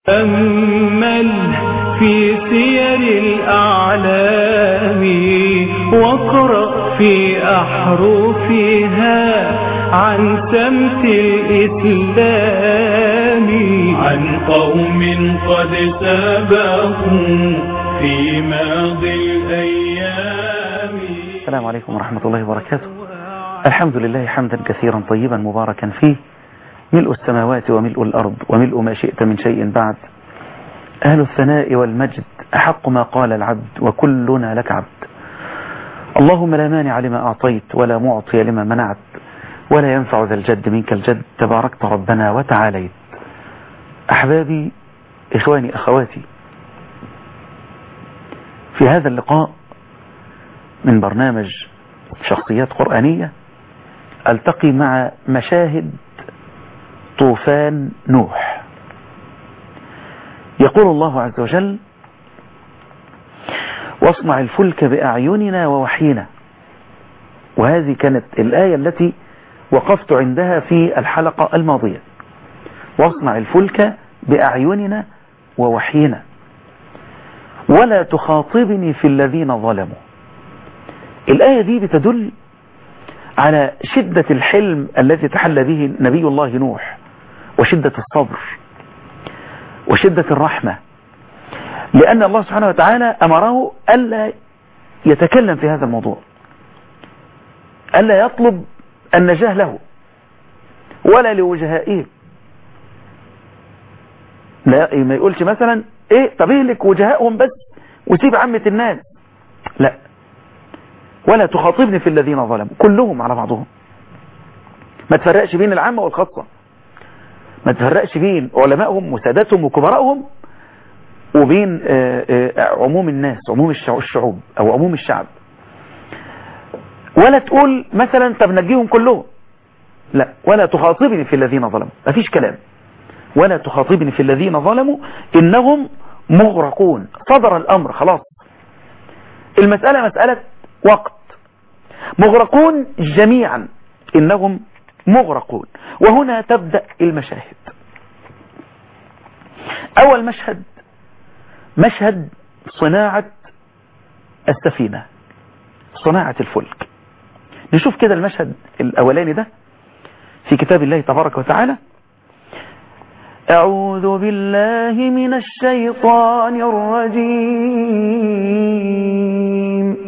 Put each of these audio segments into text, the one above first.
تأمل في سير الأعلام واقرأ في أحرفها عن سمت الإسلام عن قوم قد سبقوا في ماضي الأيام السلام عليكم ورحمة الله وبركاته الحمد لله حمدا كثيرا طيبا مباركا فيه ملء السماوات وملء الأرض وملء ما شئت من شيء بعد أهل الثناء والمجد أحق ما قال العبد وكلنا لك عبد اللهم لا مانع لما أعطيت ولا معطي لما منعت ولا ينفع ذا الجد منك الجد تباركت ربنا وتعاليت أحبابي إخواني أخواتي في هذا اللقاء من برنامج شخصيات قرآنية ألتقي مع مشاهد طوفان نوح يقول الله عز وجل واصنع الفلك بأعيننا ووحينا وهذه كانت الآية التي وقفت عندها في الحلقة الماضية واصنع الفلك بأعيننا ووحينا ولا تخاطبني في الذين ظلموا الآية دي بتدل على شدة الحلم الذي تحلى به نبي الله نوح وشدة الصبر وشدة الرحمة لأن الله سبحانه وتعالى أمره ألا يتكلم في هذا الموضوع ألا يطلب النجاة له ولا لوجهائه لا ما يقولش مثلا ايه طب اهلك وجهائهم بس وسيب عامة الناس لا ولا تخاطبني في الذين ظلموا كلهم على بعضهم ما تفرقش بين العامة والخاصة ما تفرقش بين علمائهم وسادتهم وكبرائهم وبين عموم الناس عموم الشعوب او عموم الشعب ولا تقول مثلا طب نجيهم كلهم لا ولا تخاطبني في الذين ظلموا مفيش كلام ولا تخاطبني في الذين ظلموا انهم مغرقون صدر الامر خلاص المسألة مسألة وقت مغرقون جميعا انهم مغرقون وهنا تبدأ المشاهد اول مشهد مشهد صناعة السفينة صناعة الفلك نشوف كده المشهد الاولاني ده في كتاب الله تبارك وتعالى أعوذ بالله من الشيطان الرجيم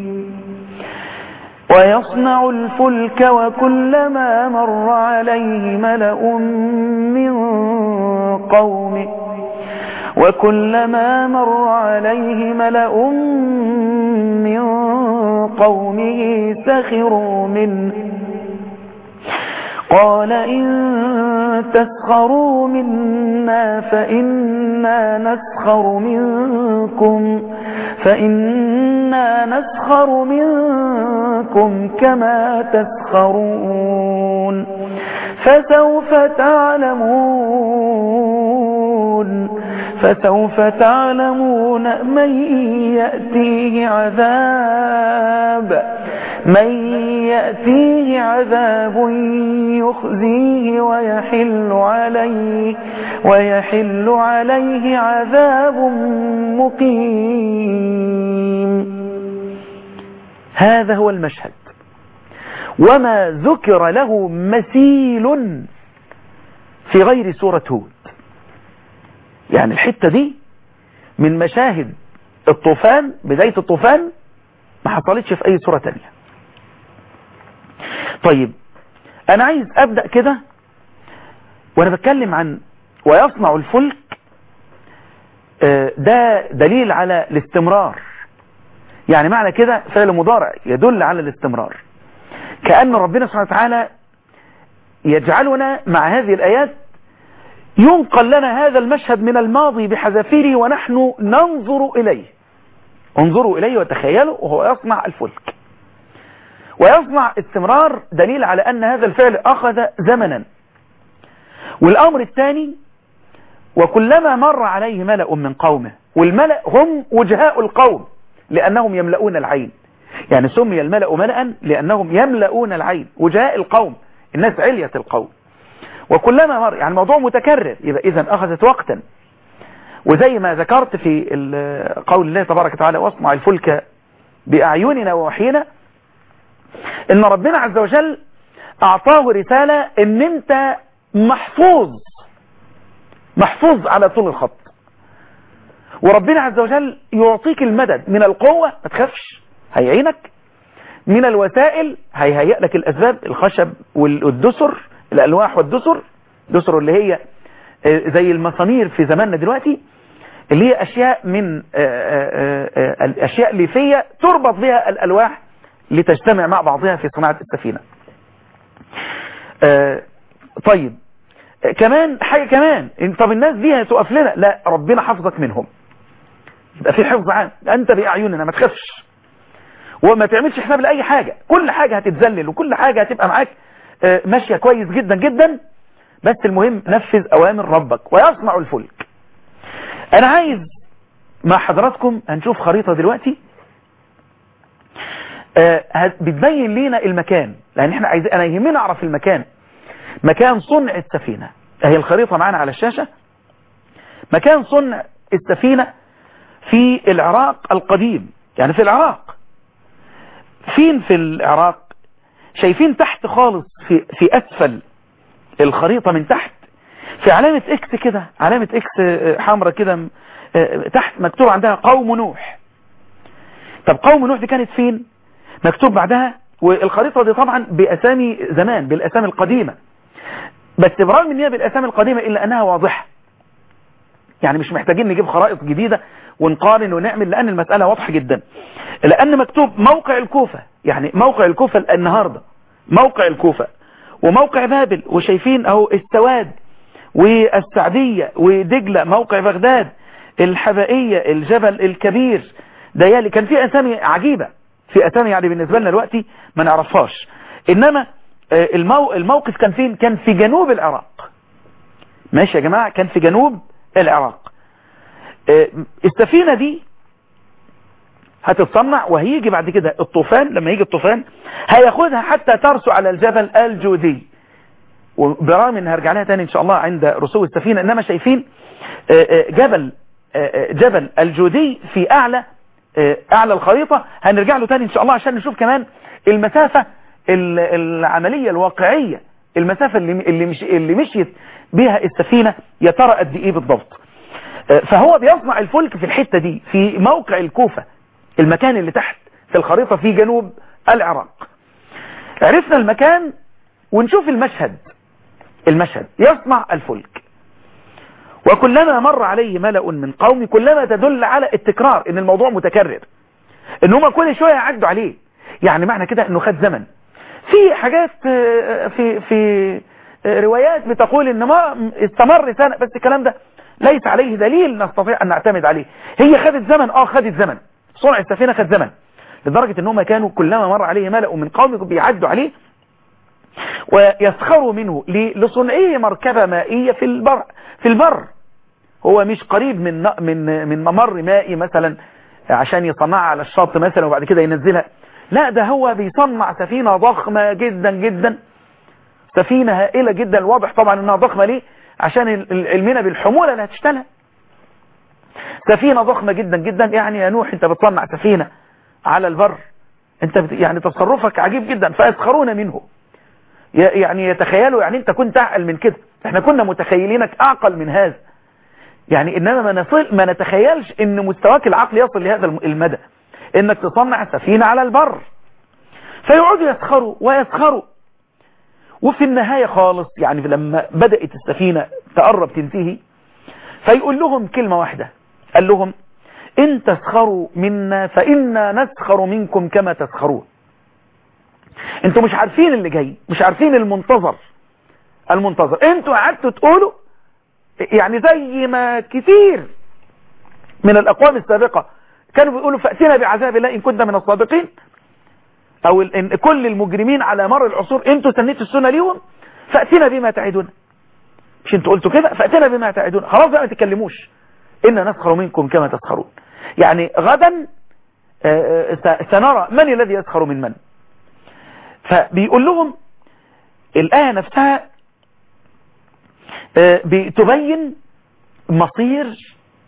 ويصنع الفلك وكلما مر عليه ملأ من قومه وكلما مر عليه ملأ من قومه سخروا منه قال إن تسخروا منا فإنا نسخر منكم فإنا نسخر منكم كما تسخرون فسوف تعلمون فسوف تعلمون من يأتيه عذاب من يأتيه عذاب يخزيه ويحل عليه ويحل عليه عذاب مقيم هذا هو المشهد وما ذكر له مثيل في غير سورة هود يعني الحتة دي من مشاهد الطوفان بداية الطوفان ما حصلتش في أي سورة تانية طيب أنا عايز أبدأ كده وأنا بتكلم عن ويصنع الفلك ده دليل على الاستمرار يعني معنى كده فعل مضارع يدل على الاستمرار كأن ربنا سبحانه وتعالى يجعلنا مع هذه الآيات ينقل لنا هذا المشهد من الماضي بحذافيره ونحن ننظر إليه انظروا إليه وتخيلوا وهو يصنع الفلك ويصنع استمرار دليل على أن هذا الفعل أخذ زمنا والأمر الثاني وكلما مر عليه ملأ من قومه والملأ هم وجهاء القوم لأنهم يملؤون العين يعني سمي الملأ ملأ لأنهم يملؤون العين وجهاء القوم الناس علية القوم وكلما مر يعني الموضوع متكرر يبقى إذا أخذت وقتا وزي ما ذكرت في قول الله تبارك وتعالى واصنع الفلك بأعيننا ووحينا ان ربنا عز وجل اعطاه رسالة ان انت محفوظ محفوظ على طول الخط وربنا عز وجل يعطيك المدد من القوة ما تخافش هيعينك من الوسائل هيهيئ لك الأسباب الخشب والدسر الألواح والدسر دسر اللي هي زي المسامير في زماننا دلوقتي اللي هي أشياء من الأشياء ليفية تربط بها الألواح لتجتمع مع بعضها في صناعة السفينة طيب كمان حاجة كمان طب الناس دي هتقف لنا لا ربنا حفظك منهم يبقى في حفظ عام انت بأعيننا ما تخافش وما تعملش حساب لأي حاجة كل حاجة هتتذلل وكل حاجة هتبقى معاك ماشية كويس جدا جدا بس المهم نفذ أوامر ربك ويصنع الفلك أنا عايز مع حضراتكم هنشوف خريطة دلوقتي بتبين لنا المكان لأن احنا عايز أنا يهمنا أعرف المكان مكان صنع السفينة اهي الخريطة معانا على الشاشة مكان صنع السفينة في العراق القديم يعني في العراق فين في العراق شايفين تحت خالص في, في أسفل الخريطة من تحت في علامة اكس كده علامة اكس حمراء كده تحت مكتوب عندها قوم نوح طب قوم نوح دي كانت فين مكتوب بعدها والخريطة دي طبعا بأسامي زمان بالأسامي القديمة بس برغم ان هي بالأسامي القديمة إلا أنها واضحة يعني مش محتاجين نجيب خرائط جديدة ونقارن ونعمل لأن المسألة واضحة جدا لأن مكتوب موقع الكوفة يعني موقع الكوفة النهاردة موقع الكوفة وموقع بابل وشايفين اهو السواد والسعدية ودجلة موقع بغداد الحبائية الجبل الكبير ديالي كان في أسامي عجيبة في أسامي يعني بالنسبة لنا دلوقتي ما نعرفهاش إنما المو... الموقف كان فين كان في جنوب العراق ماشي يا جماعة كان في جنوب العراق السفينة دي هتتصنع وهيجي بعد كده الطوفان لما يجي الطوفان هياخدها حتى ترسو على الجبل الجودي وبرغم ان هرجع لها تاني ان شاء الله عند رسو السفينة انما شايفين جبل جبل الجودي في اعلى اعلى الخريطة هنرجع له تاني ان شاء الله عشان نشوف كمان المسافة العملية الواقعية المسافة اللي اللي مش اللي مشيت بها السفينة يا ترى قد ايه بالضبط فهو بيصنع الفلك في الحتة دي في موقع الكوفة المكان اللي تحت في الخريطة في جنوب العراق عرفنا المكان ونشوف المشهد المشهد يصنع الفلك وكلما مر عليه ملأ من قومي كلما تدل على التكرار ان الموضوع متكرر ان هم كل شوية يعدوا عليه يعني معنى كده انه خد زمن في حاجات في في روايات بتقول ان ما استمر سنة بس الكلام ده ليس عليه دليل نستطيع ان نعتمد عليه هي خدت زمن اه خدت زمن صنع السفينة خد زمن لدرجة ان هم كانوا كلما مر عليه ملأ من قومه بيعدوا عليه ويسخروا منه لصنعه مركبة مائية في البر في البر هو مش قريب من من من ممر مائي مثلا عشان يصنعها على الشط مثلا وبعد كده ينزلها لا ده هو بيصنع سفينة ضخمة جدا جدا سفينة هائلة جدا الواضح طبعا انها ضخمة ليه عشان علمنا بالحمولة اللي هتشتلها سفينة ضخمة جدا جدا يعني يا نوح انت بتصنع سفينة على البر انت بت... يعني تصرفك عجيب جدا فيسخرون منه يعني يتخيلوا يعني انت كنت اعقل من كده احنا كنا متخيلينك اعقل من هذا يعني انما ما, نصل ما نتخيلش ان مستواك العقل يصل لهذا المدى انك تصنع سفينة على البر فيقعدوا يسخروا ويسخروا وفي النهاية خالص يعني لما بدأت السفينة تقرب تنتهي فيقول لهم كلمة واحدة قال لهم إن تسخروا منا فإنا نسخر منكم كما تسخرون انتوا مش عارفين اللي جاي مش عارفين المنتظر المنتظر انتوا قعدتوا تقولوا يعني زي ما كتير من الأقوام السابقة كانوا بيقولوا فأتنا بعذاب الله إن كنا من الصادقين أو إن كل المجرمين على مر العصور انتوا سنيتوا السنة ليهم فأتنا بما تعدون مش انتوا قلتوا كده فأتنا بما تعدون خلاص بقى ما تتكلموش إن نسخر منكم كما تسخرون يعني غدا سنرى من الذي يسخر من من فبيقول لهم الآية نفسها بتبين مصير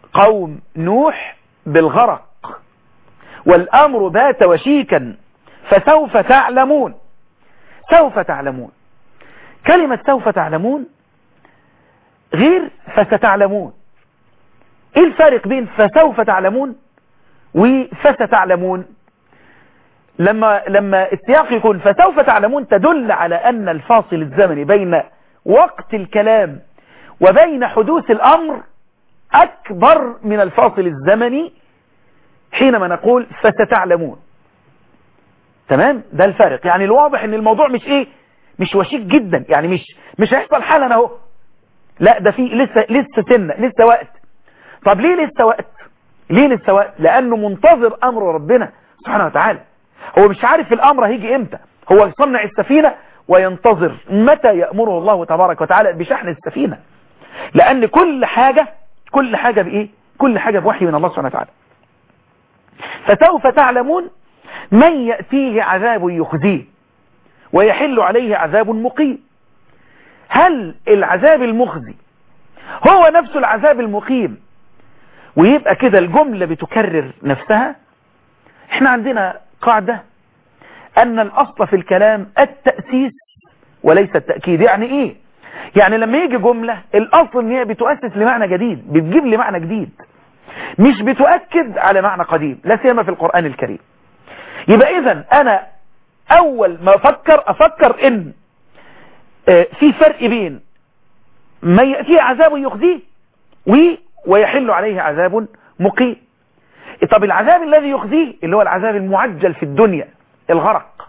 قوم نوح بالغرق والأمر بات وشيكا فسوف تعلمون سوف تعلمون كلمة سوف تعلمون غير فستعلمون ايه الفارق بين فسوف تعلمون وفستعلمون لما لما السياق يكون فسوف تعلمون تدل على أن الفاصل الزمني بين وقت الكلام وبين حدوث الأمر أكبر من الفاصل الزمني حينما نقول فستعلمون تمام ده الفارق يعني الواضح ان الموضوع مش ايه مش وشيك جدا يعني مش مش هيحصل حالا اهو لا ده في لسه لسه سنة لسه وقت طب ليه لسه وقت ليه لسه وقت لانه منتظر امر ربنا سبحانه وتعالى هو مش عارف الامر هيجي امتى هو يصنع السفينة وينتظر متى يأمره الله تبارك وتعالى بشحن السفينة لان كل حاجة كل حاجة بايه كل حاجة بوحي من الله سبحانه وتعالى فسوف تعلمون من يأتيه عذاب يخزيه ويحل عليه عذاب مقيم هل العذاب المخزي هو نفس العذاب المقيم ويبقى كده الجملة بتكرر نفسها احنا عندنا قاعدة ان الاصل في الكلام التأسيس وليس التأكيد يعني ايه يعني لما يجي جملة الاصل ان هي بتؤسس لمعنى جديد بتجيب لي معنى جديد مش بتؤكد على معنى قديم لا سيما في القرآن الكريم يبقى اذا انا اول ما افكر افكر ان في فرق بين ما يأتيه عذاب يخزيه ويحل عليه عذاب مقيم طب العذاب الذي يخزيه اللي هو العذاب المعجل في الدنيا الغرق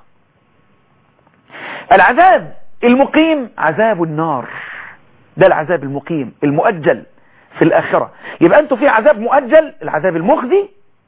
العذاب المقيم عذاب النار ده العذاب المقيم المؤجل في الآخرة يبقى أنتوا في عذاب مؤجل العذاب المخزي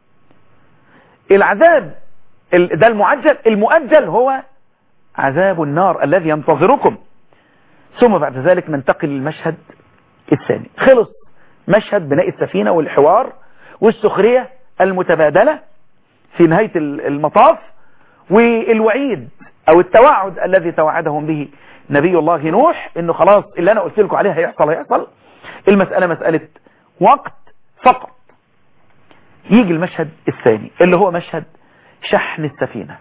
العذاب ده المعجل المؤجل هو عذاب النار الذي ينتظركم ثم بعد ذلك ننتقل للمشهد الثاني خلص مشهد بناء السفينة والحوار والسخرية المتبادلة في نهاية المطاف والوعيد او التوعد الذي توعدهم به نبي الله نوح انه خلاص اللي انا قلت لكم عليه هيحصل هيحصل المسألة مسألة وقت فقط يجي المشهد الثاني اللي هو مشهد شحن السفينة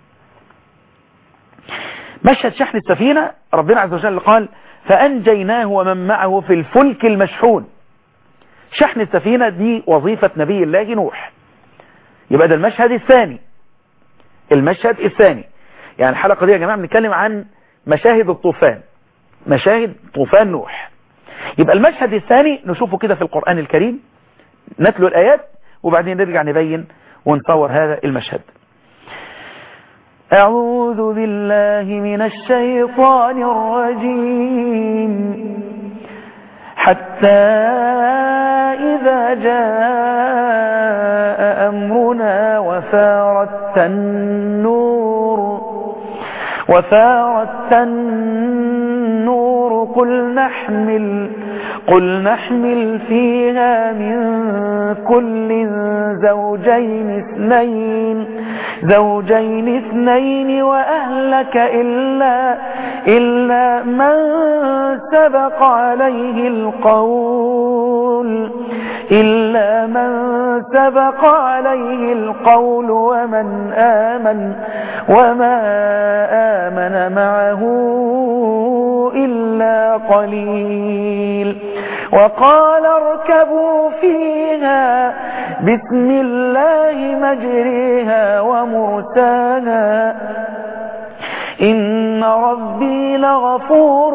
مشهد شحن السفينة ربنا عز وجل قال فأنجيناه ومن معه في الفلك المشحون شحن السفينة دي وظيفة نبي الله نوح يبقى ده المشهد الثاني المشهد الثاني يعني الحلقة دي يا جماعة بنتكلم عن مشاهد الطوفان مشاهد طوفان نوح يبقى المشهد الثاني نشوفه كده في القرآن الكريم نتلو الآيات وبعدين نرجع نبين ونصور هذا المشهد أعوذ بالله من الشيطان الرجيم حتى إذا جاء أمرنا وفارت النور وفارت النور قل نحمل قل نحمل فيها من كل زوجين اثنين زوجين اثنين وأهلك إلا, إلا من سبق عليه القول إلا من سبق عليه القول ومن آمن وما آمن معه إلا قليل وقال اركبوا فيها بسم الله مجريها ومرساها إن ربي لغفور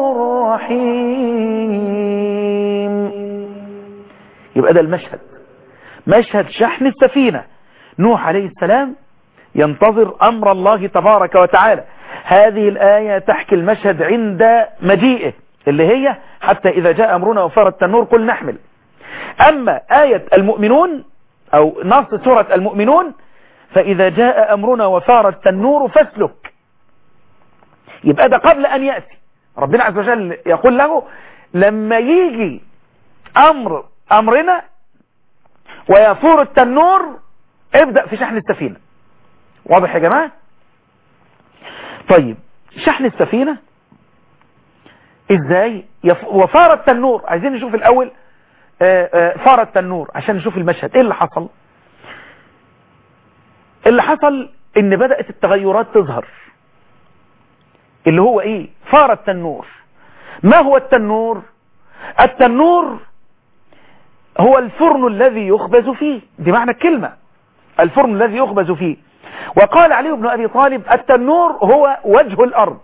رحيم يبقى ده المشهد مشهد شحن السفينة نوح عليه السلام ينتظر أمر الله تبارك وتعالى هذه الآية تحكي المشهد عند مجيئه اللي هي حتى إذا جاء أمرنا وفار التنور قل نحمل أما آية المؤمنون أو نص سورة المؤمنون فإذا جاء أمرنا وفار التنور فاسلك يبقى ده قبل أن يأتي ربنا عز وجل يقول له لما يجي أمر أمرنا ويفور التنور ابدأ في شحن السفينة واضح يا جماعة طيب شحن السفينة ازاي يف... وفار التنور عايزين نشوف الاول فار التنور عشان نشوف المشهد ايه اللي حصل اللي حصل ان بدأت التغيرات تظهر اللي هو ايه فار التنور ما هو التنور التنور هو الفرن الذي يخبز فيه دي معنى الكلمة الفرن الذي يخبز فيه وقال علي بن أبي طالب التنور هو وجه الأرض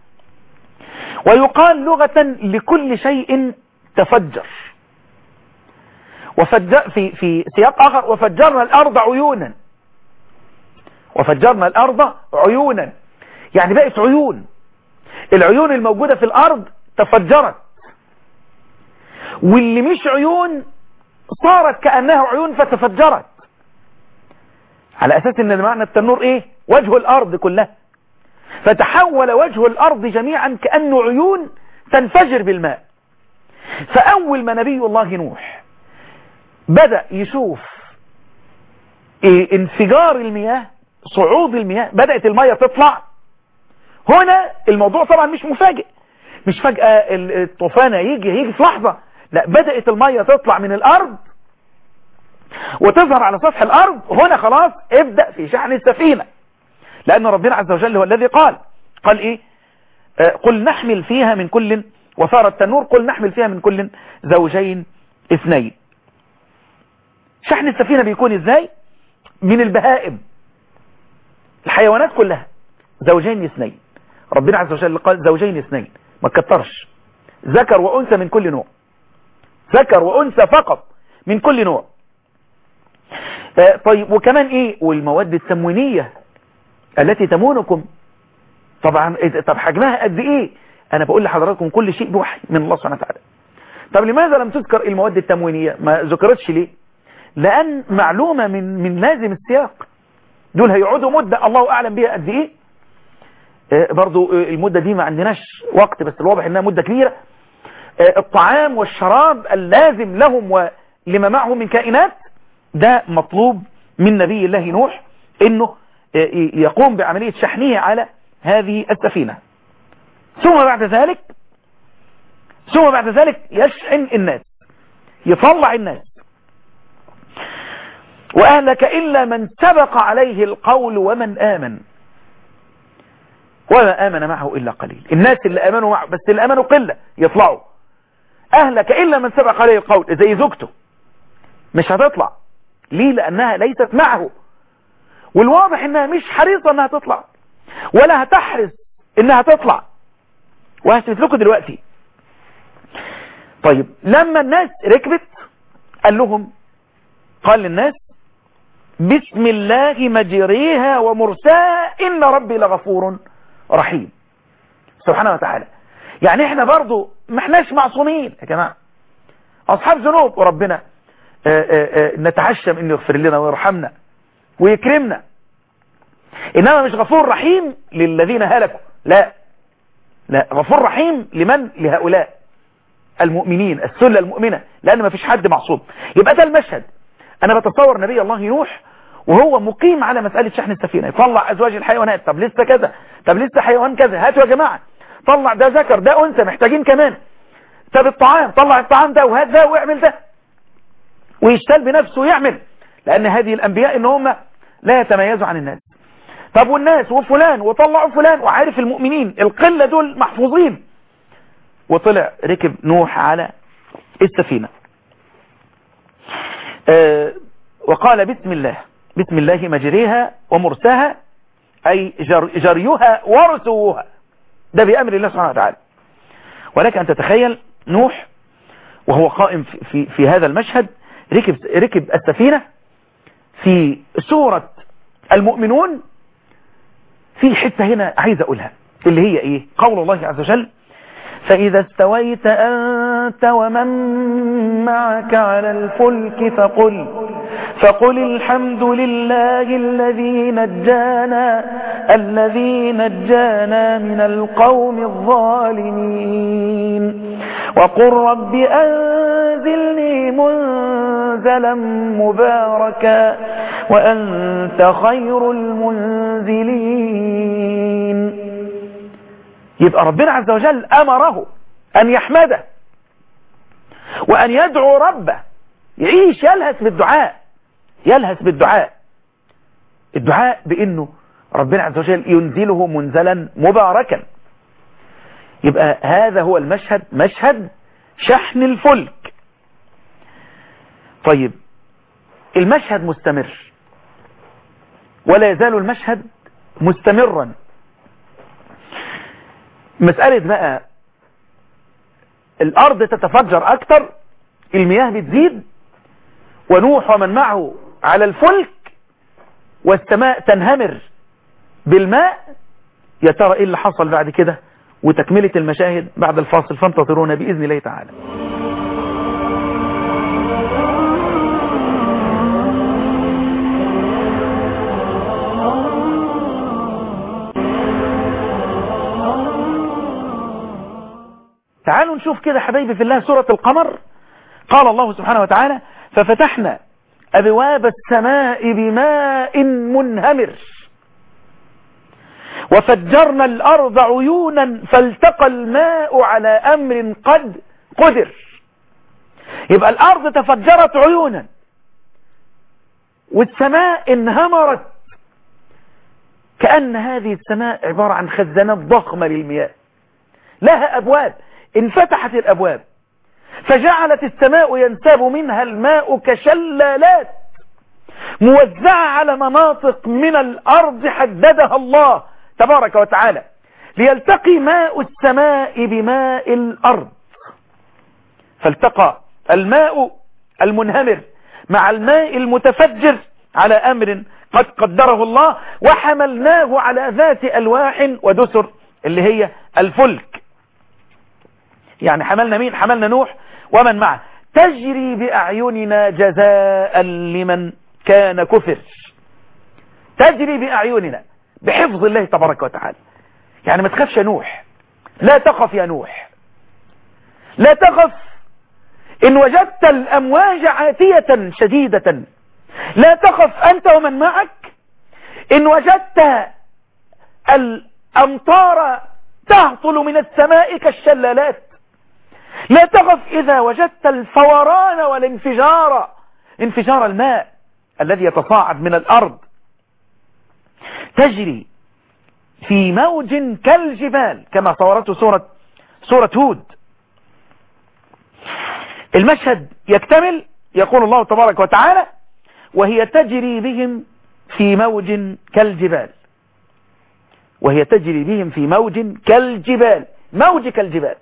ويقال لغة لكل شيء تفجر وفجر في في سياق آخر وفجرنا الأرض عيونا وفجرنا الأرض عيونا يعني بقت عيون العيون الموجودة في الأرض تفجرت واللي مش عيون صارت كأنها عيون فتفجرت على أساس أن معنى التنور إيه وجه الأرض كلها فتحول وجه الأرض جميعا كأنه عيون تنفجر بالماء فأول ما نبي الله نوح بدأ يشوف إيه انفجار المياه صعود المياه بدأت المياه تطلع هنا الموضوع طبعا مش مفاجئ مش فجأة الطوفان يجي يجي في لحظة لا بدأت المية تطلع من الأرض وتظهر على سطح الأرض هنا خلاص ابدأ في شحن السفينة لأن ربنا عز وجل هو الذي قال قال إيه آه قل نحمل فيها من كل وصار التنور قل نحمل فيها من كل زوجين اثنين شحن السفينة بيكون ازاي من البهائم الحيوانات كلها زوجين اثنين ربنا عز وجل قال زوجين اثنين ما تكترش ذكر وأنثى من كل نوع ذكر وأنثى فقط من كل نوع آه طيب وكمان ايه والمواد التموينية التي تمونكم طبعا طب حجمها قد ايه انا بقول لحضراتكم كل شيء بوحي من الله سبحانه وتعالى طب لماذا لم تذكر المواد التموينية ما ذكرتش ليه لان معلومة من من لازم السياق دول هيقعدوا مدة الله اعلم بها قد ايه آه برضو آه المدة دي ما عندناش وقت بس الواضح انها مدة كبيرة الطعام والشراب اللازم لهم ولما معهم من كائنات ده مطلوب من نبي الله نوح انه يقوم بعملية شحنه على هذه السفينة ثم بعد ذلك ثم بعد ذلك يشحن الناس يطلع الناس وأهلك إلا من سبق عليه القول ومن آمن وما آمن معه إلا قليل الناس اللي آمنوا معه بس اللي آمنوا قلة يطلعوا أهلك إلا من سبق عليه القول زي زوجته مش هتطلع ليه لأنها ليست معه والواضح إنها مش حريصة إنها تطلع ولا هتحرص إنها تطلع وهثبت لكم دلوقتي طيب لما الناس ركبت قال لهم قال للناس بسم الله مجريها ومرساها إن ربي لغفور رحيم سبحانه وتعالى يعني احنا برضو ما احناش معصومين يا جماعة اصحاب ذنوب وربنا آآ آآ نتعشم انه يغفر لنا ويرحمنا ويكرمنا انما مش غفور رحيم للذين هلكوا لا لا غفور رحيم لمن لهؤلاء المؤمنين السلة المؤمنة لان ما فيش حد معصوم يبقى ده المشهد انا بتصور نبي الله نوح وهو مقيم على مسألة شحن السفينة يطلع ازواج الحيوانات طب لسه كذا طب لسه حيوان كذا هاتوا يا جماعة طلع ده ذكر ده انثى محتاجين كمان طب الطعام طلع الطعام ده وهات ده واعمل ده ويشتغل بنفسه ويعمل لان هذه الانبياء ان هم لا يتميزوا عن الناس طب والناس وفلان وطلعوا فلان وعارف المؤمنين القلة دول محفوظين وطلع ركب نوح على السفينة آه وقال بسم الله بسم الله مجريها ومرساها أي جر جريها ورسوها ده بأمر الله سبحانه وتعالى ولك أن تتخيل نوح وهو قائم في, في, في هذا المشهد ركب, ركب السفينة في سورة المؤمنون في حتة هنا عايز أقولها اللي هي إيه قول الله عز وجل فإذا استويت أنت ومن معك على الفلك فقل فقل الحمد لله الذي نجانا الذي نجانا من القوم الظالمين وقل رب أنزلني منزلا مباركا وأنت خير المنزلين يبقى ربنا عز وجل أمره أن يحمده وأن يدعو ربه يعيش يلهث بالدعاء يلهث بالدعاء الدعاء بأنه ربنا عز وجل ينزله منزلا مباركا يبقى هذا هو المشهد مشهد شحن الفلك طيب المشهد مستمر ولا يزال المشهد مستمرا مسألة بقى الأرض تتفجر أكثر المياه بتزيد ونوح ومن معه على الفلك والسماء تنهمر بالماء يا ترى ايه اللي حصل بعد كده وتكملة المشاهد بعد الفاصل فانتظرونا بإذن الله تعالى تعالوا نشوف كده حبايبي في الله سورة القمر قال الله سبحانه وتعالى ففتحنا أبواب السماء بماء منهمر وفجرنا الأرض عيونا فالتقى الماء على أمر قد قدر يبقى الأرض تفجرت عيونا والسماء انهمرت كأن هذه السماء عبارة عن خزانات ضخمة للمياه لها أبواب انفتحت الأبواب فجعلت السماء ينساب منها الماء كشلالات موزعة على مناطق من الأرض حددها الله تبارك وتعالى ليلتقي ماء السماء بماء الأرض فالتقى الماء المنهمر مع الماء المتفجر على أمر قد قدره الله وحملناه على ذات ألواح ودسر اللي هي الفلك يعني حملنا مين حملنا نوح ومن معه تجري بأعيننا جزاء لمن كان كفر تجري بأعيننا بحفظ الله تبارك وتعالى يعني ما تخافش يا نوح لا تخف يا نوح لا تخف إن وجدت الأمواج عاتية شديدة لا تخف أنت ومن معك إن وجدت الأمطار تهطل من السماء كالشلالات لا تخف إذا وجدت الفوران والانفجار انفجار الماء الذي يتصاعد من الأرض تجري في موج كالجبال كما صورته سورة, سورة هود المشهد يكتمل يقول الله تبارك وتعالى وهي تجري بهم في موج كالجبال وهي تجري بهم في موج كالجبال موج كالجبال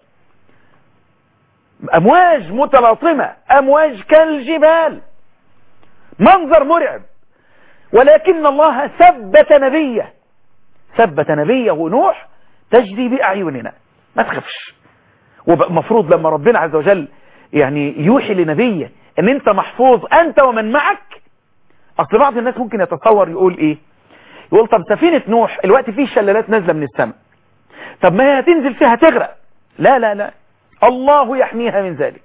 أمواج متلاطمة أمواج كالجبال منظر مرعب ولكن الله ثبت نبيه ثبت نبيه نوح تجري بأعيننا ما تخافش ومفروض لما ربنا عز وجل يعني يوحي لنبيه ان انت محفوظ انت ومن معك اصل بعض الناس ممكن يتصور يقول ايه يقول طب سفينة نوح الوقت فيه شلالات نازلة من السماء طب ما هي هتنزل فيها تغرق لا لا لا الله يحميها من ذلك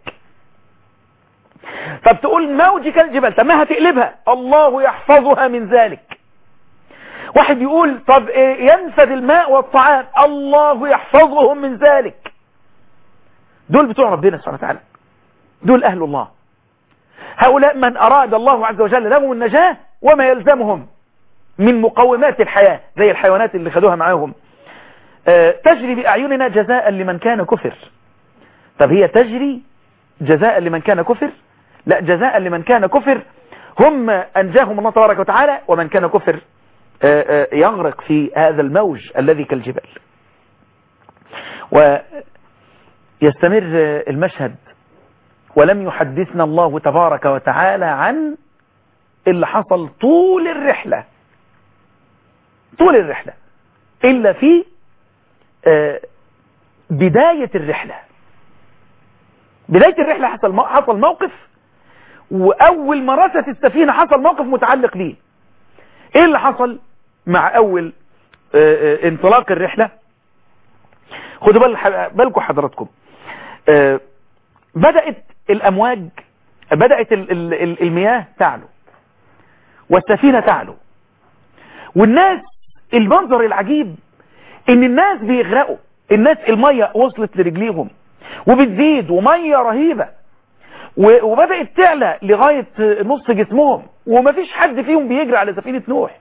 طب تقول موج كالجبال طب ما هتقلبها الله يحفظها من ذلك واحد يقول طب إيه ينفذ الماء والطعام الله يحفظهم من ذلك دول بتوع ربنا سبحانه وتعالى دول أهل الله هؤلاء من أراد الله عز وجل لهم النجاة وما يلزمهم من مقومات الحياة زي الحيوانات اللي خدوها معاهم آه تجري بأعيننا جزاء لمن كان كفر طب هي تجري جزاء لمن كان كفر لا جزاء لمن كان كفر هم أنجاهم الله تبارك وتعالى ومن كان كفر آه آه يغرق في هذا الموج الذي كالجبال ويستمر المشهد ولم يحدثنا الله تبارك وتعالى عن اللي حصل طول الرحلة طول الرحلة إلا في بداية الرحلة بداية الرحلة حصل حصل موقف وأول ما رست السفينة حصل موقف متعلق بيه إيه اللي حصل مع أول انطلاق الرحلة خدوا بال بالكم حضراتكم بدأت الأمواج بدأت المياه تعلو والسفينة تعلو والناس المنظر العجيب ان الناس بيغرقوا الناس المية وصلت لرجليهم وبتزيد ومية رهيبة وبدأت تعلى لغاية نص جسمهم ومفيش حد فيهم بيجري على سفينة نوح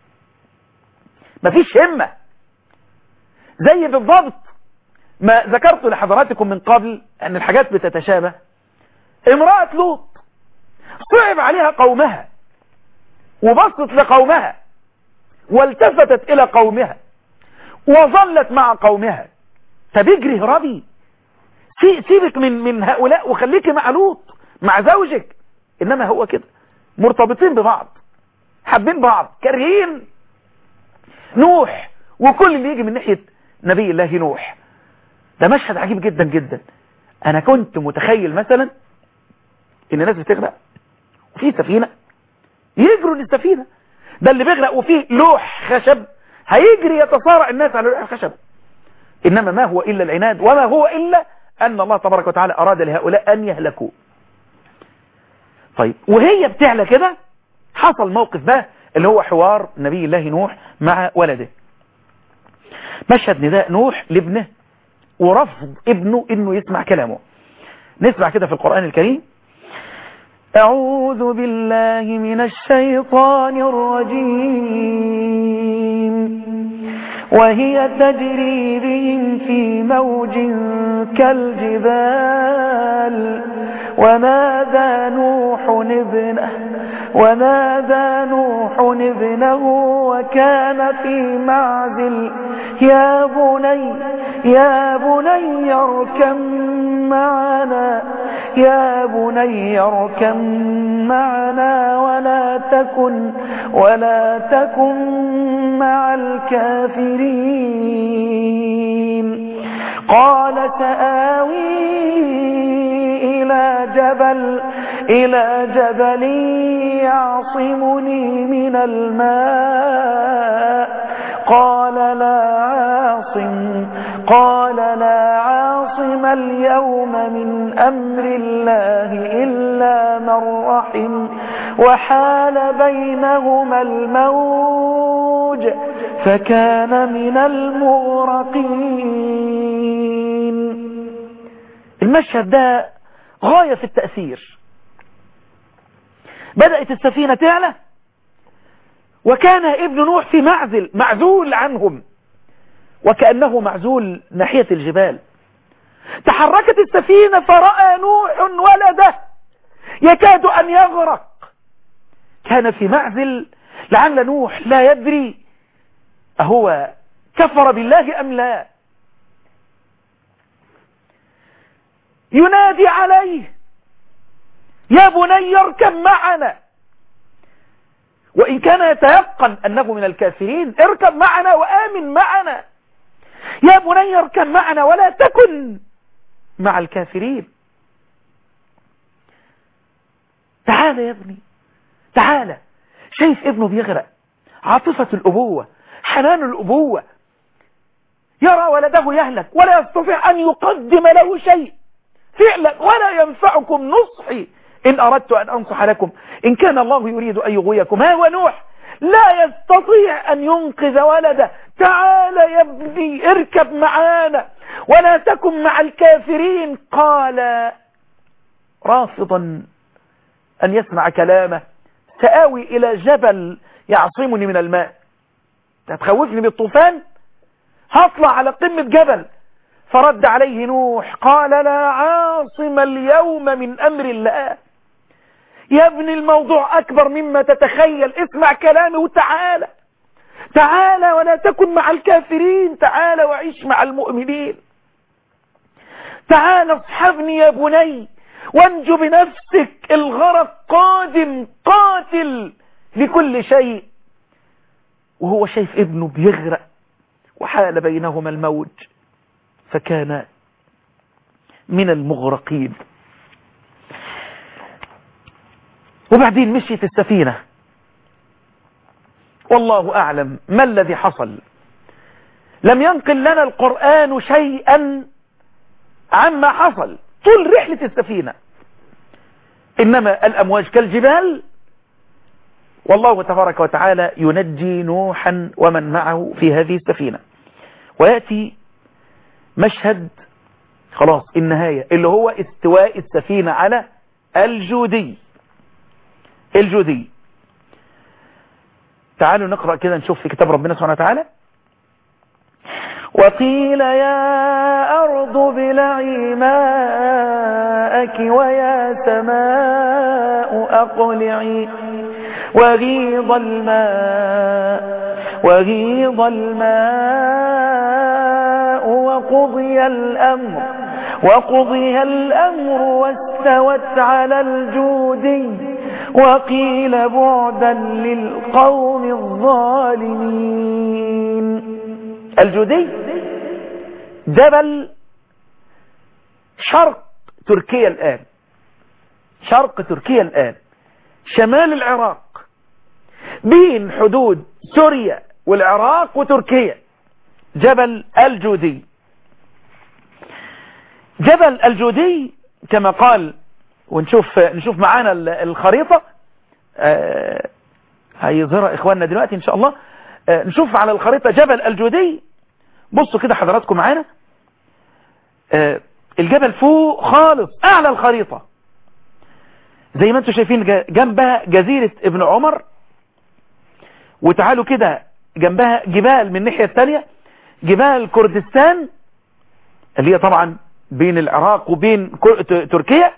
مفيش همة زي بالضبط ما ذكرت لحضراتكم من قبل أن الحاجات بتتشابه امرأة لوط صعب عليها قومها وبصت لقومها والتفتت إلى قومها وظلت مع قومها طب اجري اهربي سيبك من من هؤلاء وخليكي مع لوط مع زوجك انما هو كده مرتبطين ببعض حابين بعض كارهين نوح وكل اللي يجي من ناحية نبي الله نوح ده مشهد عجيب جدا جدا انا كنت متخيل مثلا ان الناس بتغرق وفي سفينة يجروا للسفينة ده اللي بيغرق وفيه لوح خشب هيجري يتصارع الناس على لوح الخشب انما ما هو الا العناد وما هو الا ان الله تبارك وتعالى اراد لهؤلاء ان يهلكوا طيب وهي بتعلى كده حصل موقف بقى اللي هو حوار نبي الله نوح مع ولده مشهد نداء نوح لابنه ورفض ابنه انه يسمع كلامه نسمع كده في القرآن الكريم أعوذ بالله من الشيطان الرجيم وهي تجري بهم في موج كالجبال ونادى نوح ابنه ونادى نوح ابنه وكان في معزل يا بني يا بني اركم معنا يا بني اركم معنا ولا تكن ولا تكن مع الكافرين قال سآوي إلى جبل إلى جبل يعصمني من الماء قال لا عاصم قال لا عاصم اليوم من أمر الله إلا من رحم وحال بينهما الموج فكان من المغرقين المشهد ده غاية في التأثير بدأت السفينة تعلى وكان ابن نوح في معزل معزول عنهم وكأنه معزول ناحية الجبال تحركت السفينة فرأى نوح ولده يكاد أن يغرق كان في معزل لعل نوح لا يدري أهو كفر بالله أم لا ينادي عليه يا بني اركب معنا وإن كان يتيقن أنه من الكافرين اركب معنا وآمن معنا يا بني اركب معنا ولا تكن مع الكافرين تعال يا ابني تعال شايف ابنه بيغرق عاطفة الأبوة حنان الأبوة يرى ولده يهلك ولا يستطيع أن يقدم له شيء فعلا ولا ينفعكم نصحي إن أردت أن أنصح لكم إن كان الله يريد أن يغويكم ها هو نوح لا يستطيع أن ينقذ ولده تعال يا ابني اركب معانا ولا تكن مع الكافرين قال رافضا أن يسمع كلامه سآوي إلى جبل يعصمني من الماء تتخوفني بالطوفان هطلع على قمة جبل فرد عليه نوح قال لا عاصم اليوم من أمر الله يا ابني الموضوع أكبر مما تتخيل اسمع كلامي وتعالى تعالى ولا تكن مع الكافرين تعالى وعيش مع المؤمنين تعالى اصحبني يا بني وانجو بنفسك الغرق قادم قاتل لكل شيء وهو شايف ابنه بيغرق وحال بينهما الموج فكان من المغرقين وبعدين مشيت السفينة والله أعلم ما الذي حصل لم ينقل لنا القرآن شيئا عما حصل طول رحلة السفينة إنما الأمواج كالجبال والله تبارك وتعالى ينجي نوحا ومن معه في هذه السفينة ويأتي مشهد خلاص النهاية اللي هو استواء السفينة على الجودي الجودي تعالوا نقرأ كده نشوف في كتاب ربنا سبحانه وتعالى وقيل يا أرض بلعي ماءك ويا سماء أقلعي وغيض الماء وغيض الماء وقضي الأمر وقضي الأمر واستوت على الجودي وقيل بعدا للقوم الظالمين الجودي جبل شرق تركيا الآن شرق تركيا الآن شمال العراق بين حدود سوريا والعراق وتركيا جبل الجودي جبل الجودي كما قال ونشوف نشوف معانا الخريطة آه هيظهرها اخواننا دلوقتي ان شاء الله آه نشوف على الخريطة جبل الجودي بصوا كده حضراتكم معانا آه الجبل فوق خالص اعلى الخريطة زي ما انتم شايفين جنبها جزيرة ابن عمر وتعالوا كده جنبها جبال من الناحية الثانية جبال كردستان اللي هي طبعا بين العراق وبين تركيا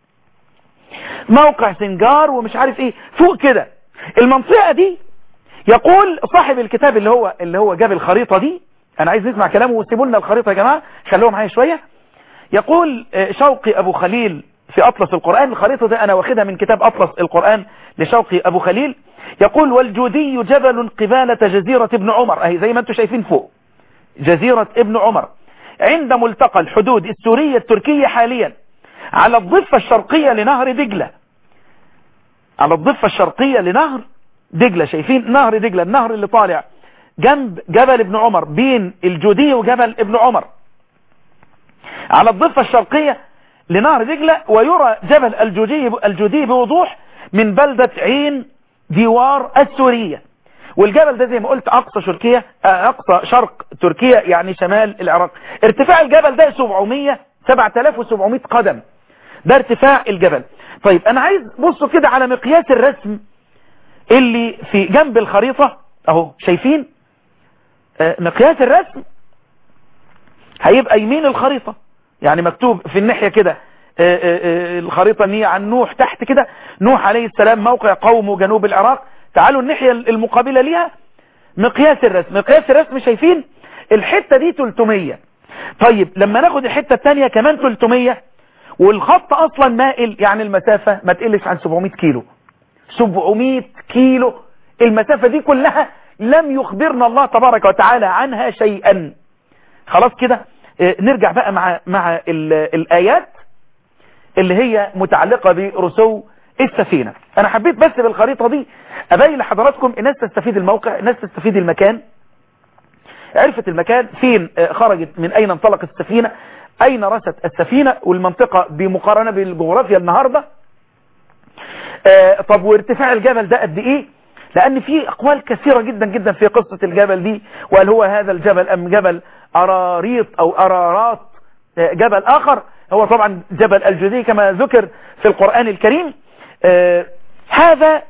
موقع سنجار ومش عارف ايه فوق كده المنطقة دي يقول صاحب الكتاب اللي هو اللي هو جاب الخريطة دي انا عايز نسمع كلامه وسيبوا لنا الخريطة يا جماعة خلوهم معايا شوية يقول شوقي ابو خليل في اطلس القرآن الخريطة دي انا واخدها من كتاب اطلس القرآن لشوقي ابو خليل يقول والجودي جبل قبالة جزيرة ابن عمر اهي زي ما انتم شايفين فوق جزيرة ابن عمر عند ملتقى الحدود السورية التركية حاليا على الضفة الشرقية لنهر دجلة على الضفة الشرقية لنهر دجلة شايفين نهر دجلة النهر اللي طالع جنب جبل ابن عمر بين الجودي وجبل ابن عمر على الضفة الشرقية لنهر دجلة ويرى جبل الجودي الجودي بوضوح من بلدة عين ديوار السورية والجبل ده زي ما قلت اقصى شركية اقصى شرق تركيا يعني شمال العراق ارتفاع الجبل ده 700 7700 قدم ده ارتفاع الجبل طيب انا عايز بصوا كده على مقياس الرسم اللي في جنب الخريطة اهو شايفين آه مقياس الرسم هيبقى يمين الخريطة يعني مكتوب في الناحية كده آه آه الخريطة ان هي عن نوح تحت كده نوح عليه السلام موقع قومه جنوب العراق تعالوا الناحية المقابلة ليها مقياس الرسم مقياس الرسم شايفين الحتة دي 300 طيب لما ناخد الحتة التانية كمان 300 والخط اصلا مائل يعني المسافة ما تقلش عن 700 كيلو 700 كيلو المسافة دي كلها لم يخبرنا الله تبارك وتعالى عنها شيئا خلاص كده نرجع بقى مع مع الآيات اللي هي متعلقة برسو السفينة انا حبيت بس بالخريطة دي ابين لحضراتكم الناس تستفيد الموقع الناس تستفيد المكان عرفت المكان فين خرجت من اين انطلقت السفينة اين رست السفينة والمنطقة بمقارنة بالجغرافيا النهاردة آه طب وارتفاع الجبل ده قد ايه لان في اقوال كثيرة جدا جدا في قصة الجبل دي وهل هو هذا الجبل ام جبل اراريط او ارارات آه جبل اخر هو طبعا جبل الجدي كما ذكر في القرآن الكريم آه هذا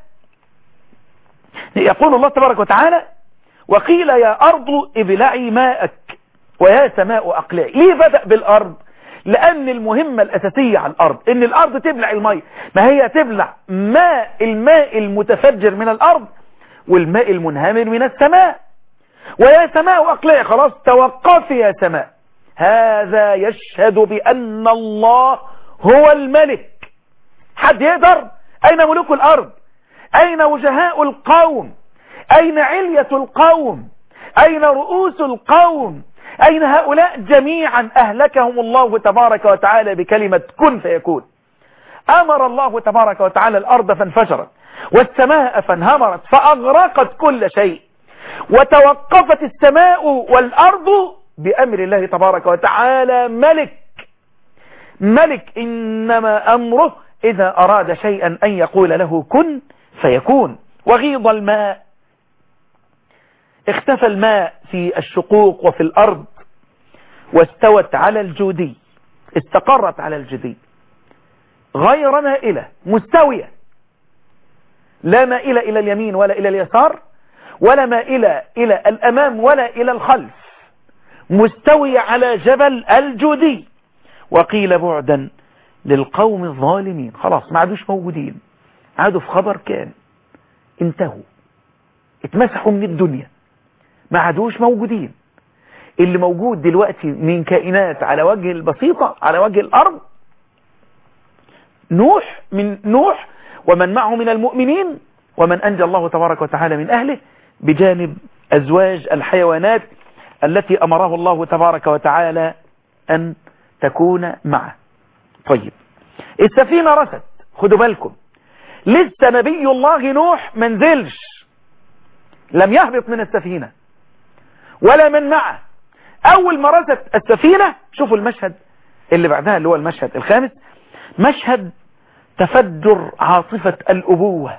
يقول الله تبارك وتعالى وقيل يا أرض ابلعي ماءك ويا سماء أقلعي ليه بدأ بالأرض لأن المهمة الأساسية على الأرض إن الأرض تبلع الماء ما هي تبلع ماء الماء المتفجر من الأرض والماء المنهمر من السماء ويا سماء أقلعي خلاص توقفي يا سماء هذا يشهد بأن الله هو الملك حد يقدر أين ملوك الأرض أين وجهاء القوم أين علية القوم أين رؤوس القوم أين هؤلاء جميعا أهلكهم الله تبارك وتعالى بكلمة كن فيكون أمر الله تبارك وتعالى الأرض فانفجرت والسماء فانهمرت فأغرقت كل شيء وتوقفت السماء والأرض بأمر الله تبارك وتعالى ملك ملك إنما أمره إذا أراد شيئا أن يقول له كن فيكون وغيض الماء اختفى الماء في الشقوق وفي الأرض واستوت على الجودي استقرت على الجودي غير مائلة مستوية لا مائلة إلى اليمين ولا إلى اليسار ولا مائلة إلى الأمام ولا إلى الخلف مستوية على جبل الجودي وقيل بعدا للقوم الظالمين خلاص ما عادوش موجودين عادوا في خبر كان انتهوا اتمسحوا من الدنيا ما عادوش موجودين اللي موجود دلوقتي من كائنات على وجه البسيطة على وجه الأرض نوح من نوح ومن معه من المؤمنين ومن أنجى الله تبارك وتعالى من أهله بجانب أزواج الحيوانات التي أمره الله تبارك وتعالى أن تكون معه طيب السفينة رست خدوا بالكم لسه نبي الله نوح منزلش لم يهبط من السفينة ولا من معه أول ما رست السفينة شوفوا المشهد اللي بعدها اللي هو المشهد الخامس مشهد تفجر عاطفة الأبوة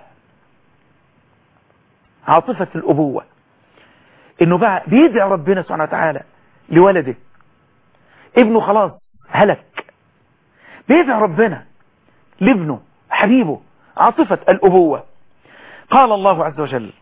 عاطفة الأبوة إنه بقى بيدعي ربنا سبحانه وتعالى لولده ابنه خلاص هلك بيدعي ربنا لابنه حبيبه عاطفة الأبوة قال الله عز وجل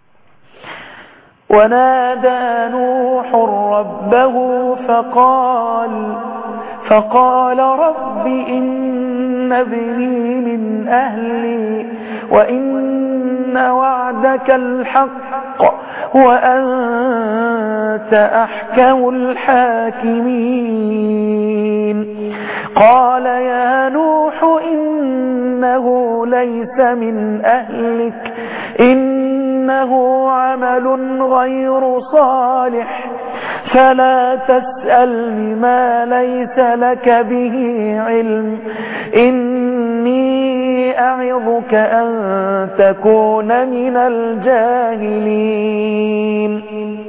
ونادى نوح ربه فقال فقال رب إن ابني من أهلي وإن وعدك الحق وأنت أحكم الحاكمين قال يا نوح إنه ليس من أهلك إنه عمل غير صالح فلا تسألني ما ليس لك به علم إني أعظك أن تكون من الجاهلين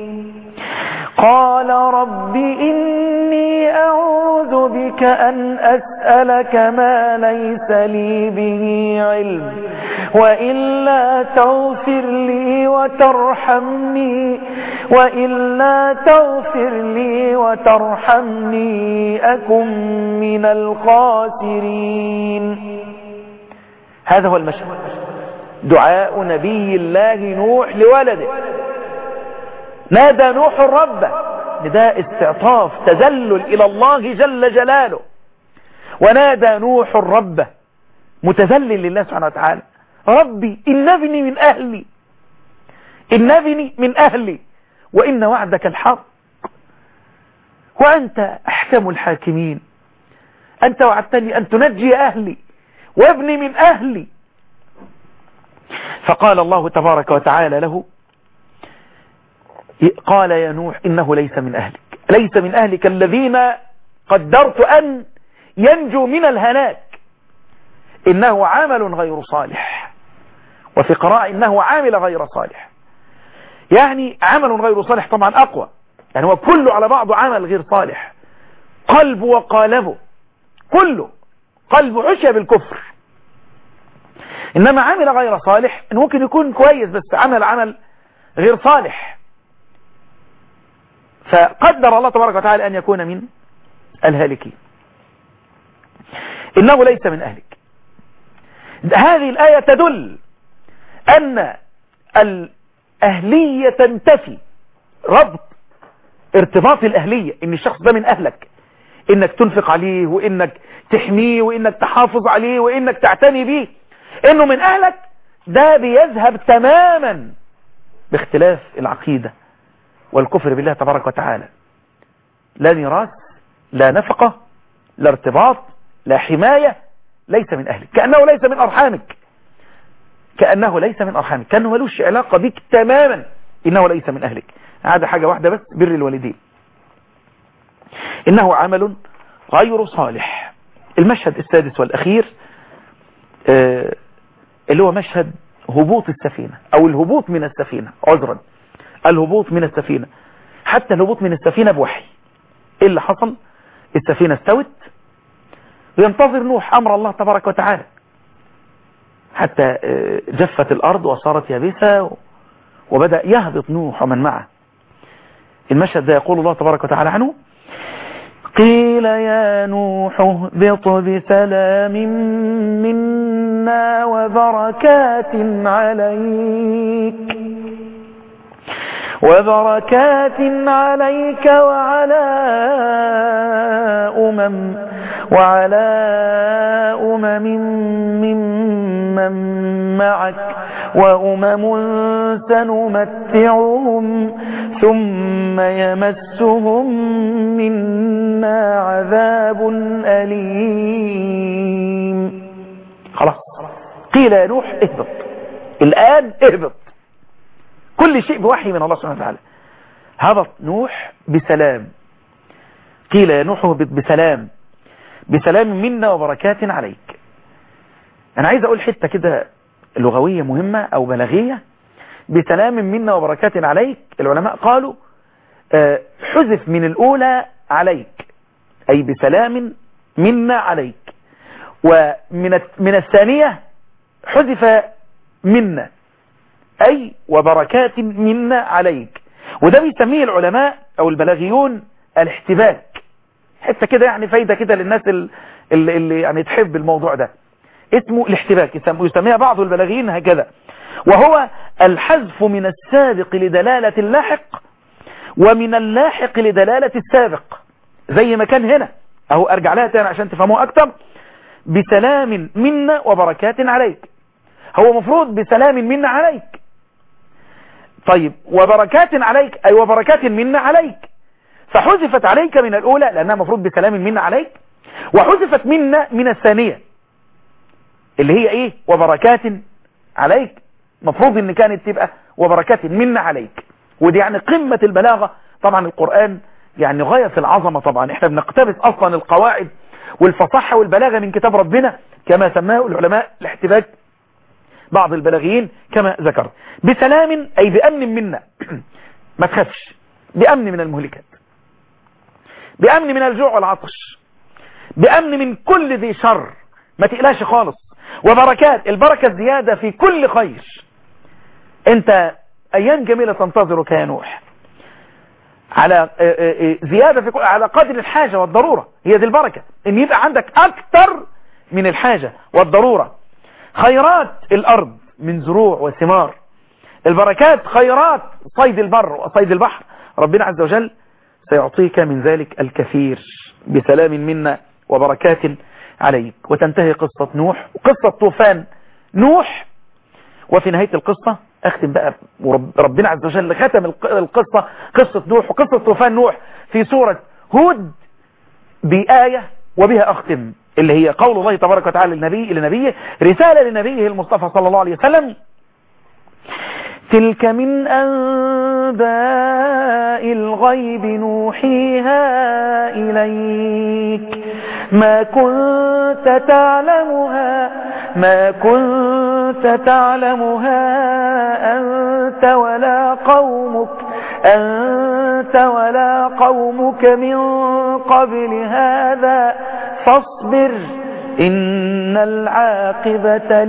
قال رب إني أعوذ بك أن أسألك ما ليس لي به علم وإلا تغفر لي وترحمني وإلا تغفر لي وترحمني أكن من الخاسرين هذا هو المشهد دعاء نبي الله نوح لولده نادى نوح الرب نداء استعطاف تذلل إلى الله جل جلاله ونادى نوح الرب متذلل لله سبحانه وتعالى ربي إن ابني من أهلي إن ابني من أهلي وإن وعدك الحق وأنت أحكم الحاكمين أنت وعدتني أن تنجي أهلي وابني من أهلي فقال الله تبارك وتعالى له قال يا نوح إنه ليس من أهلك ليس من أهلك الذين قدرت أن ينجو من الهلاك إنه عمل غير صالح وفي قراءة إنه عامل غير صالح يعني عمل غير صالح طبعا أقوى يعني هو كله على بعضه عمل غير صالح قلبه وقالبه كله قلبه عشى بالكفر إنما عمل غير صالح إنه ممكن يكون كويس بس عمل عمل غير صالح فقدر الله تبارك وتعالى أن يكون من الهالكين إنه ليس من أهلك هذه الآية تدل أن الأهلية تنتفي ربط ارتباط الأهلية إن الشخص ده من أهلك إنك تنفق عليه وإنك تحميه وإنك تحافظ عليه وإنك تعتني به إنه من أهلك ده بيذهب تماما باختلاف العقيدة والكفر بالله تبارك وتعالى لا ميراث لا نفقة لا ارتباط لا حماية ليس من أهلك كأنه ليس من أرحامك كأنه ليس من أرحامك كأنه ملوش علاقة بك تماما إنه ليس من أهلك هذا حاجة واحدة بس بر الوالدين إنه عمل غير صالح المشهد السادس والأخير آه اللي هو مشهد هبوط السفينة أو الهبوط من السفينة عذرا الهبوط من السفينة حتى الهبوط من السفينة بوحي إيه اللي حصل السفينة استوت وينتظر نوح أمر الله تبارك وتعالى حتى جفت الأرض وصارت يابسة وبدأ يهبط نوح ومن معه المشهد ده يقول الله تبارك وتعالى عنه قيل يا نوح اهبط بسلام منا وبركات عليك وبركات عليك وعلى أمم وعلى أمم ممن معك وأمم سنمتعهم ثم يمسهم منا عذاب أليم خلاص قيل يا نوح اهبط الآن اهبط كل شيء بوحي من الله سبحانه وتعالى هبط نوح بسلام قيل يا نوح اهبط بسلام بسلام منا وبركات عليك انا عايز اقول حتة كده لغوية مهمة او بلاغية بسلام منا وبركات عليك العلماء قالوا آه، حذف من الاولى عليك اي بسلام منا عليك ومن الت- من الثانية حذف منا أي وبركات منا عليك وده بيسميه العلماء أو البلاغيون الاحتباك حتى كده يعني فايدة كده للناس ال- اللي, اللي يعني تحب الموضوع ده اسمه الاحتباك يسم- يسميها بعض البلاغيين هكذا وهو الحذف من السابق لدلالة اللاحق ومن اللاحق لدلالة السابق زي ما كان هنا اهو ارجع لها تاني عشان تفهموها اكتر بسلام منا وبركات عليك هو مفروض بسلام منا عليك طيب وبركات عليك أي وبركات منا عليك فحذفت عليك من الأولى لأنها مفروض بسلام منا عليك وحذفت منا من الثانية اللي هي إيه وبركات عليك مفروض إن كانت تبقى وبركات منا عليك ودي يعني قمة البلاغة طبعا القرآن يعني غاية في العظمة طبعا احنا بنقتبس أصلا القواعد والفصاحة والبلاغة من كتاب ربنا كما سماه العلماء الاحتباك بعض البلاغيين كما ذكر بسلام أي بأمن منا ما تخافش بأمن من المهلكات بأمن من الجوع والعطش بأمن من كل ذي شر ما تقلاش خالص وبركات البركة الزيادة في كل خير انت ايام جميلة تنتظرك يا نوح على زيادة في كل على قدر الحاجة والضرورة هي دي البركة ان يبقى عندك اكتر من الحاجة والضرورة خيرات الارض من زروع وثمار البركات خيرات صيد البر وصيد البحر ربنا عز وجل سيعطيك من ذلك الكثير بسلام منا وبركات عليك وتنتهي قصة نوح وقصة طوفان نوح وفي نهاية القصة اختم بقى وربنا عز وجل ختم القصة قصة نوح وقصة طوفان نوح في سورة هود بآية وبها اختم اللي هي قول الله تبارك وتعالى للنبي لنبيه رسالة لنبيه المصطفى صلى الله عليه وسلم تلك من أنباء الغيب نوحيها إليك ما كنت تعلمها ما كنت تعلمها أنت ولا قومك أنت ولا قومك من قبل هذا فاصبر إن العاقبة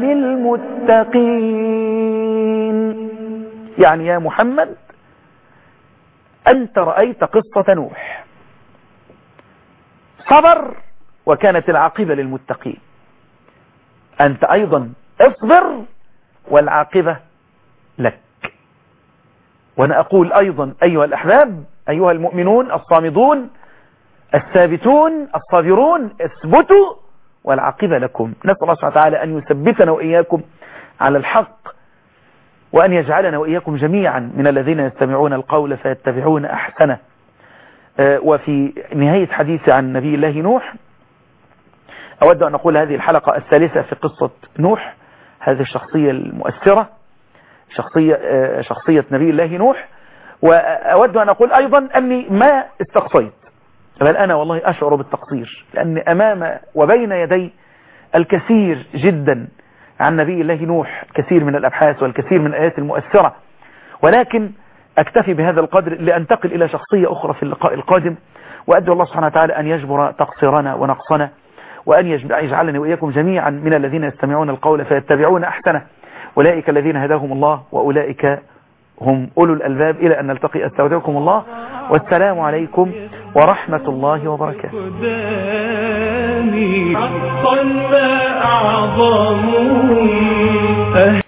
للمتقين يعني يا محمد أنت رأيت قصة نوح صبر وكانت العاقبة للمتقين أنت أيضا اصبر والعاقبة لك وأنا أقول أيضا أيها الأحباب أيها المؤمنون الصامدون الثابتون الصابرون اثبتوا والعاقبة لكم نسأل الله سبحانه وتعالى أن يثبتنا وإياكم على الحق وأن يجعلنا وإياكم جميعا من الذين يستمعون القول فيتبعون أحسنه وفي نهاية حديثي عن نبي الله نوح أود أن أقول هذه الحلقة الثالثة في قصة نوح هذه الشخصية المؤثرة شخصية, شخصية نبي الله نوح وأود أن أقول أيضا أني ما استقصيت بل أنا والله أشعر بالتقصير لأن أمام وبين يدي الكثير جدا عن نبي الله نوح كثير من الأبحاث والكثير من الآيات المؤثرة ولكن أكتفي بهذا القدر لأنتقل إلى شخصية أخرى في اللقاء القادم وأدعو الله سبحانه وتعالى أن يجبر تقصيرنا ونقصنا وأن يجعلني وإياكم جميعا من الذين يستمعون القول فيتبعون أحسنه أولئك الذين هداهم الله وأولئك هم أولو الألباب إلى أن نلتقي أستودعكم الله والسلام عليكم ورحمة الله وبركاته قدامي حقا ما أعظمهم